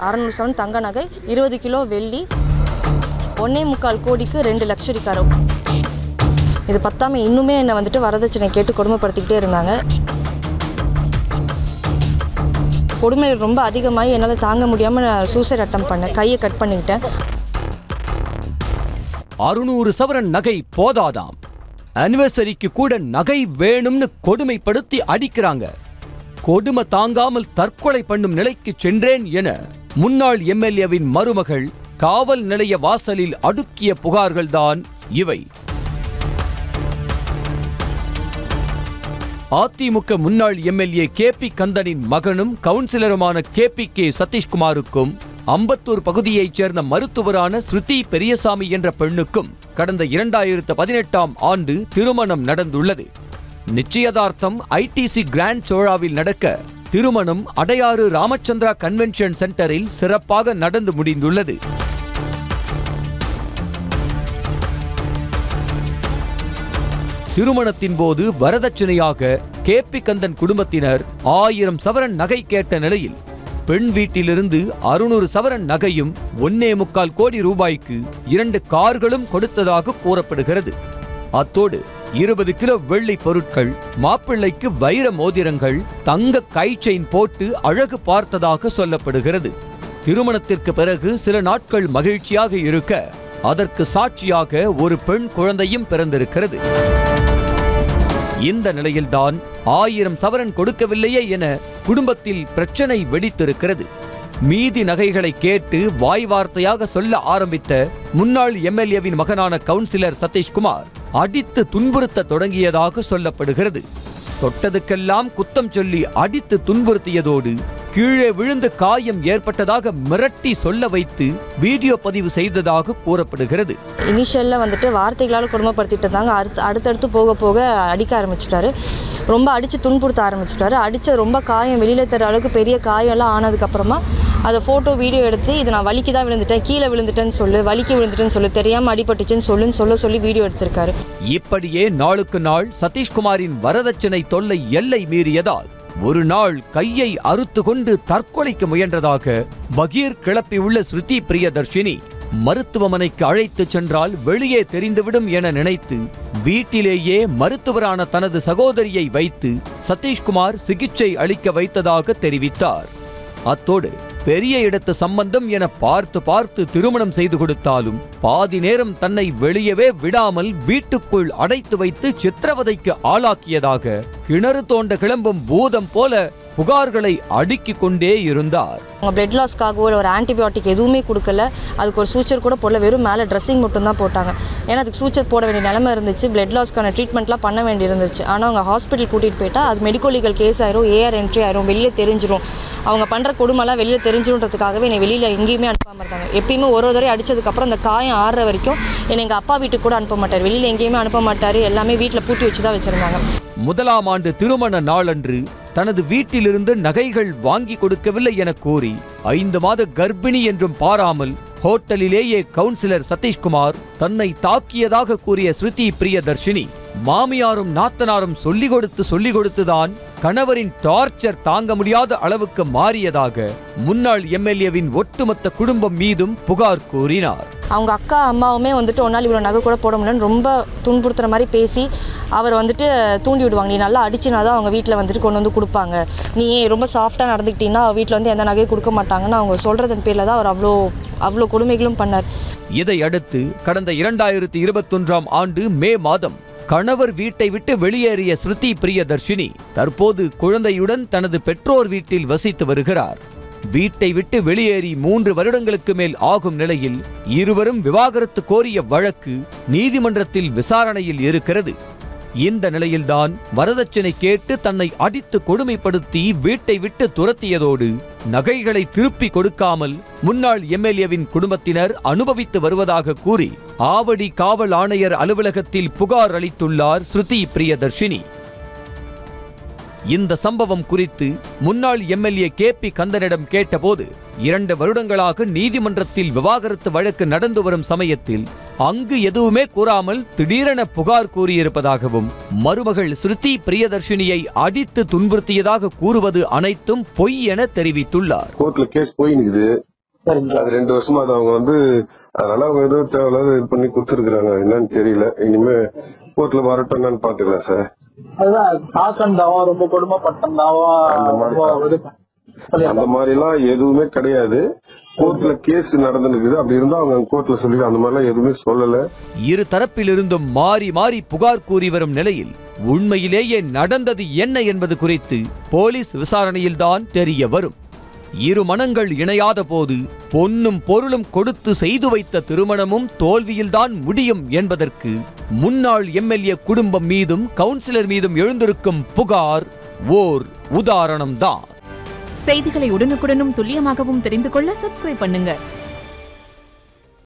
அறநூறு சவரன் தங்க நகை இருபது கிலோ வெள்ளி ஒன்னே முக்கால் கோடிக்கு ரெண்டு லக்ஷரி கார் இது பத்தாம இன்னுமே என்னை வந்துட்டு வரதட்சணை கேட்டு கொடுமைப்படுத்திக்கிட்டே இருந்தாங்க கொடுமை ரொம்ப அதிகமாகி என்னால் தாங்க முடியாமல் நான் சூசைட் அட்டம் பண்ணேன் கையை கட் பண்ணிக்கிட்டேன் அறுநூறு சவரன் நகை போதாதாம் அனிவர்சரிக்கு கூட நகை வேணும்னு கொடுமைப்படுத்தி அடிக்கிறாங்க கொடுமை தாங்காமல் தற்கொலை பண்ணும் நிலைக்கு சென்றேன் என முன்னாள் எம்எல்ஏவின் மருமகள் காவல் நிலைய வாசலில் அடுக்கிய புகார்கள்தான் இவை அதிமுக முன்னாள் எம்எல்ஏ கே பி கந்தனின் மகனும் கவுன்சிலருமான கே பி கே சதீஷ்குமாருக்கும் அம்பத்தூர் பகுதியைச் சேர்ந்த மருத்துவரான ஸ்ருதி பெரியசாமி என்ற பெண்ணுக்கும் கடந்த இரண்டாயிரத்து பதினெட்டாம் ஆண்டு திருமணம் நடந்துள்ளது நிச்சயதார்த்தம் ஐடிசி கிராண்ட் சோழாவில் நடக்க திருமணம் அடையாறு ராமச்சந்திரா கன்வென்ஷன் சென்டரில் சிறப்பாக நடந்து முடிந்துள்ளது திருமணத்தின் போது வரதட்சணையாக கே பி கந்தன் குடும்பத்தினர் ஆயிரம் சவரன் நகை கேட்ட நிலையில் பெண் வீட்டிலிருந்து அறுநூறு சவரன் நகையும் ஒன்னே முக்கால் கோடி ரூபாய்க்கு இரண்டு கார்களும் கொடுத்ததாக கூறப்படுகிறது அத்தோடு இருபது கிலோ வெள்ளி பொருட்கள் மாப்பிள்ளைக்கு வைர மோதிரங்கள் தங்க கை செயின் போட்டு அழகு பார்த்ததாக சொல்லப்படுகிறது திருமணத்திற்கு பிறகு சில நாட்கள் மகிழ்ச்சியாக இருக்க அதற்கு சாட்சியாக ஒரு பெண் குழந்தையும் பிறந்திருக்கிறது இந்த நிலையில்தான் ஆயிரம் சவரன் கொடுக்கவில்லையே என குடும்பத்தில் பிரச்சனை வெடித்திருக்கிறது மீதி நகைகளை கேட்டு வாய் வார்த்தையாக சொல்ல ஆரம்பித்த முன்னாள் எம்எல்ஏவின் மகனான கவுன்சிலர் சதீஷ்குமார் அடித்து துன்புறுத்த தொடங்கியதாக சொல்லப்படுகிறது தொட்டதுக்கெல்லாம் குத்தம் சொல்லி அடித்து துன்புறுத்தியதோடு கீழே விழுந்து காயம் ஏற்பட்டதாக மிரட்டி சொல்ல வைத்து வீடியோ பதிவு செய்ததாக கூறப்படுகிறது இனிஷியலில் வந்துட்டு வார்த்தைகளால் கொடுமைப்படுத்திட்டு இருந்தாங்க அடுத்து அடுத்தடுத்து போக போக அடிக்க ஆரம்பிச்சிட்டாரு ரொம்ப அடித்து துன்புறுத்த ஆரம்பிச்சிட்டாரு அடித்த ரொம்ப காயம் வெளியில் தர அளவுக்கு பெரிய காயம்லாம் ஆனதுக்கப்புறமா அதை ஃபோட்டோ வீடியோ எடுத்து இது நான் வலிக்கு தான் விழுந்துட்டேன் கீழே விழுந்துட்டேன்னு சொல்லு வலிக்கு விழுந்துட்டேன்னு சொல்லு தெரியாமல் அடிபட்டுச்சுன்னு சொல்லுன்னு சொல்ல சொல்லி வீடியோ எடுத்திருக்காரு இப்படியே நாளுக்கு நாள் சதீஷ்குமாரின் வரதட்சணை தொல்லை எல்லை மீறியதால் ஒரு நாள் கையை அறுத்து கொண்டு தற்கொலைக்கு முயன்றதாக பகீர் கிளப்பியுள்ள ஸ்ருதி பிரியதர்ஷினி மருத்துவமனைக்கு அழைத்துச் சென்றால் வெளியே தெரிந்துவிடும் என நினைத்து வீட்டிலேயே மருத்துவரான தனது சகோதரியை வைத்து சதீஷ்குமார் சிகிச்சை அளிக்க வைத்ததாக தெரிவித்தார் அத்தோடு பெரிய இடத்து சம்பந்தம் என பார்த்து பார்த்து திருமணம் செய்து கொடுத்தாலும் பாதி நேரம் தன்னை வெளியவே விடாமல் வீட்டுக்குள் அடைத்து வைத்து சித்திரவதைக்கு ஆளாக்கியதாக கிணறு தோண்ட கிளம்பும் பூதம் போல புகார்களை அடுக்கிக் கொண்டே இருந்தார் அவங்க பிளட் லாஸ்க்காகவோ இல்லை ஒரு ஆன்டிபயோட்டிக் எதுவுமே கொடுக்கல அதுக்கு ஒரு சூச்சர் கூட போடல வெறும் மேலே ட்ரெஸ்ஸிங் மட்டும் தான் போட்டாங்க ஏன்னா அதுக்கு சூச்சர் போட வேண்டிய நிலமை இருந்துச்சு பிளட் லாஸ்க்கான ட்ரீட்மெண்ட்லாம் பண்ண வேண்டி இருந்துச்சு ஆனால் அவங்க ஹாஸ்பிட்டல் கூட்டிகிட்டு போயிட்டா அது மெடிக்கல் லீகல் கேஸ் ஆயிரும் ஏஆர் என்ட்ரி ஆயிரும் வெளியில் தெரிஞ்சிரும் அவங்க பண்ணுற கொடுமைலாம் வெளியில் தெரிஞ்சிருன்றதுக்காகவே என்னை வெளியில் எங்கேயுமே அனுப்பாமல் இருந்தாங்க எப்பயுமே ஒரு ஒரு தடவை அடிச்சதுக்கப்புறம் அந்த காயம் ஆறுற வரைக்கும் என்னை எங்கள் அப்பா வீட்டுக்கு கூட அனுப்ப மாட்டார் வெளியில் எங்கேயுமே அனுப்ப மாட்டார் எல்லாமே வீட்டில் பூட்டி வச்சு தான் வச்சுருந்தாங்க முதலாம் ஆண்டு திருமண நாளன்று தனது வீட்டிலிருந்து நகைகள் வாங்கி கொடுக்கவில்லை என கூறி ஐந்து மாத கர்ப்பிணி என்றும் பாராமல் ஹோட்டலிலேயே கவுன்சிலர் சதீஷ்குமார் தன்னை தாக்கியதாக கூறிய ஸ்ருதி பிரியதர்ஷினி மாமியாரும் நாத்தனாரும் சொல்லிக் கொடுத்து சொல்லிக் கொடுத்துதான் கணவரின் டார்ச்சர் தாங்க முடியாத அளவுக்கு மாறியதாக முன்னாள் எம்எல்ஏவின் ஒட்டுமொத்த குடும்பம் மீதும் புகார் கூறினார் அவங்க அக்கா அம்மாவுமே வந்துட்டு ஒரு நாள் இவ்வளோ நகை கூட போட முடியலன்னு ரொம்ப துன்புறுத்துற மாதிரி பேசி அவர் வந்துட்டு தூண்டி விடுவாங்க நீ நல்லா அடிச்சினா தான் அவங்க வீட்டில் வந்துட்டு கொண்டு வந்து கொடுப்பாங்க நீ ரொம்ப சாஃப்டாக நடந்துக்கிட்டீங்கன்னா வீட்டில் வந்து எந்த நகையும் கொடுக்க மாட்டாங்கன்னு அவங்க சொல்கிறதன் பேரில் தான் அவர் அவ்வளோ அவ்வளோ கொடுமைகளும் பண்ணார் இதை அடுத்து கடந்த இரண்டாயிரத்தி இருபத்தொன்றாம் ஆண்டு மே மாதம் கணவர் வீட்டை விட்டு வெளியேறிய ஸ்ருதி பிரியதர்ஷினி தற்போது குழந்தையுடன் தனது பெற்றோர் வீட்டில் வசித்து வருகிறார் வீட்டை விட்டு வெளியேறி மூன்று வருடங்களுக்கு மேல் ஆகும் நிலையில் இருவரும் விவாகரத்து கோரிய வழக்கு நீதிமன்றத்தில் விசாரணையில் இருக்கிறது இந்த நிலையில்தான் வரதட்சணை கேட்டு தன்னை அடித்து கொடுமைப்படுத்தி வீட்டை விட்டு துரத்தியதோடு நகைகளை திருப்பி கொடுக்காமல் முன்னாள் எம்எல்ஏவின் குடும்பத்தினர் அனுபவித்து வருவதாக கூறி ஆவடி காவல் ஆணையர் அலுவலகத்தில் புகார் அளித்துள்ளார் ஸ்ருதி பிரியதர்ஷினி இந்த சம்பவம் குறித்து முன்னாள் எம்எல்ஏ கே பி கந்தனிடம் கேட்டபோது இரண்டு வருடங்களாக நீதிமன்றத்தில் விவாகரத்து வழக்கு நடந்து வரும் சமயத்தில் அங்கு எதுவுமே கூறாமல் திடீரென புகார் கூறியிருப்பதாகவும் மருமகள் ஸ்ருதி பிரியதர்ஷினியை அடித்து துன்புறுத்தியதாக கூறுவது அனைத்தும் பொய் என தெரிவித்துள்ளார் கோர்ட்ல கேஸ் போயினுக்குது சரிங்க சார் அது ரெண்டு வருஷமா அது அவங்க வந்து அதனால அவங்க ஏதோ தேவையில்லாத இது பண்ணி கொடுத்துருக்காங்க என்னன்னு தெரியல இனிமே கோர்ட்ல வரட்டும் என்னன்னு பாத்துக்கலாம் சார் அதுதான் காக்கன் தாவம் ரொம்ப கொடுமைப்பட்டம் தாவம் அந்த மாதிரி ரொம்ப இது சொல்லியிருக்காங்க. அந்த மாதிரி எல்லாம் எதுவுமே கிடையாது கோர்ட்ல கேஸ் நடந்துருக்குது அப்படி இருந்தா அவங்க கோர்ட்ல சொல்லி அந்த மாதிரி எல்லாம் எதுவுமே சொல்லல இரு தரப்பிலிருந்தும் மாறி மாறி புகார் கூறி வரும் நிலையில் உண்மையிலேயே நடந்தது என்ன என்பது குறித்து போலீஸ் விசாரணையில்தான் தெரிய வரும் இரு மனங்கள் இணையாத போது பொன்னும் பொருளும் கொடுத்து செய்து வைத்த திருமணமும் தோல்வியில்தான் முடியும் என்பதற்கு முன்னாள் எம்எல்ஏ குடும்பம் மீதும் கவுன்சிலர் மீதும் எழுந்திருக்கும் புகார் ஓர் உதாரணம்தான் செய்திகளை உடனுக்குடனும் துல்லியமாகவும் தெரிந்து கொள்ள சப்ஸ்கிரைப் பண்ணுங்க